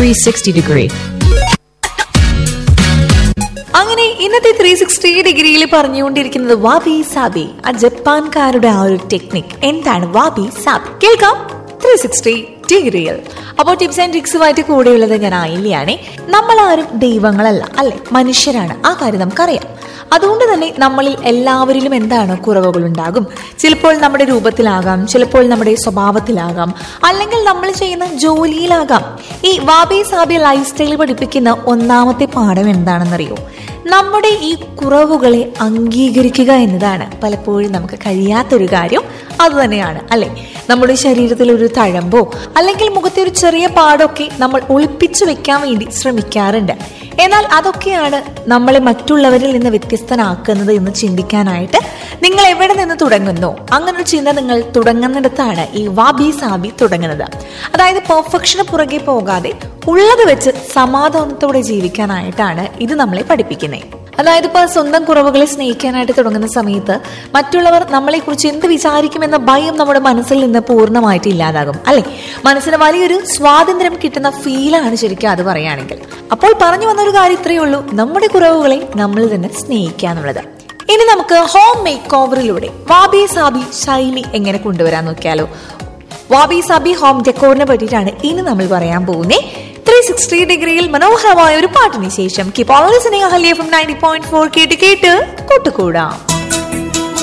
360 degree. അങ്ങനെ ഇന്നത്തെ three sixty ഡിഗ്രിയിൽ പറഞ്ഞുകൊണ്ടിരിക്കുന്നത് വാബി സാബി ആ ജപ്പാൻകാരുടെ ആ ഒരു ടെക്നിക് എന്താണ് വാബി സാബി കേൾക്കാം ത്രീ സിക്സ്റ്റി ഡിഗ്രിയിൽ അപ്പോൾ ടിപ്സ് ആൻഡ് ട്രിക്സുമായിട്ട് കൂടെയുള്ളത് ഞാൻ ആയില്ലയാണേ നമ്മളാരും ദൈവങ്ങളല്ല അല്ലെ മനുഷ്യരാണ് ആ കാര്യം നമുക്കറിയാം അതുകൊണ്ട് തന്നെ നമ്മളിൽ എല്ലാവരിലും എന്താണ് കുറവുകൾ ഉണ്ടാകും ചിലപ്പോൾ നമ്മുടെ രൂപത്തിലാകാം ചിലപ്പോൾ നമ്മുടെ സ്വഭാവത്തിലാകാം അല്ലെങ്കിൽ നമ്മൾ ചെയ്യുന്ന ജോലിയിലാകാം ഈ വാബി സാബി ലൈഫ് സ്റ്റൈൽ പഠിപ്പിക്കുന്ന ഒന്നാമത്തെ പാഠം എന്താണെന്നറിയോ നമ്മുടെ ഈ കുറവുകളെ അംഗീകരിക്കുക എന്നതാണ് പലപ്പോഴും നമുക്ക് കഴിയാത്തൊരു കാര്യം അതുതന്നെയാണ് അല്ലെ നമ്മുടെ ശരീരത്തിൽ ഒരു തഴമ്പോ അല്ലെങ്കിൽ മുഖത്തെ ഒരു ചെറിയ പാടൊക്കെ നമ്മൾ ഒളിപ്പിച്ചു വെക്കാൻ വേണ്ടി ശ്രമിക്കാറുണ്ട് എന്നാൽ അതൊക്കെയാണ് നമ്മളെ മറ്റുള്ളവരിൽ നിന്ന് വ്യത്യസ്തനാക്കുന്നത് എന്ന് ചിന്തിക്കാനായിട്ട് നിങ്ങൾ എവിടെ നിന്ന് തുടങ്ങുന്നു അങ്ങനെ ഒരു ചിന്ത നിങ്ങൾ തുടങ്ങുന്നിടത്താണ് ഈ വാബി സാബി തുടങ്ങുന്നത് അതായത് പെർഫെക്ഷന് പുറകെ പോകാതെ ഉള്ളത് വെച്ച് സമാധാനത്തോടെ ജീവിക്കാനായിട്ടാണ് ഇത് നമ്മളെ പഠിപ്പിക്കുന്നത് അതായത് ഇപ്പൊ സ്വന്തം കുറവുകളെ സ്നേഹിക്കാനായിട്ട് തുടങ്ങുന്ന സമയത്ത് മറ്റുള്ളവർ നമ്മളെ കുറിച്ച് എന്ത് വിചാരിക്കുമെന്ന ഭയം നമ്മുടെ മനസ്സിൽ നിന്ന് പൂർണ്ണമായിട്ട് ഇല്ലാതാകും അല്ലെ മനസ്സിന് വലിയൊരു സ്വാതന്ത്ര്യം കിട്ടുന്ന ഫീലാണ് ശരിക്കും അത് പറയുകയാണെങ്കിൽ അപ്പോൾ പറഞ്ഞു വന്നൊരു കാര്യം ഇത്രയേ ഉള്ളൂ നമ്മുടെ കുറവുകളെ നമ്മൾ തന്നെ സ്നേഹിക്കുക എന്നുള്ളത് ഇനി നമുക്ക് ഹോം മേക്ക് ഓവറിലൂടെ വാബി സാബി ശൈലി എങ്ങനെ കൊണ്ടുവരാൻ നോക്കിയാലോ വാബി സാബി ഹോം ഡെക്കോറിനെ പറ്റിയിട്ടാണ് ഇനി നമ്മൾ പറയാൻ പോകുന്നേ ത്രീ സിക്സ്റ്റി ഡിഗ്രിയിൽ മനോഹരമായ ഒരു പാട്ടിന് ശേഷം കീപ് ഓൾ ലിസണിംഗ് ഹലിയ ഫ്രം നയൻറ്റി പോയിന്റ് ഫോർ കേട്ട് കേട്ട് കൂട്ടുകൂടാം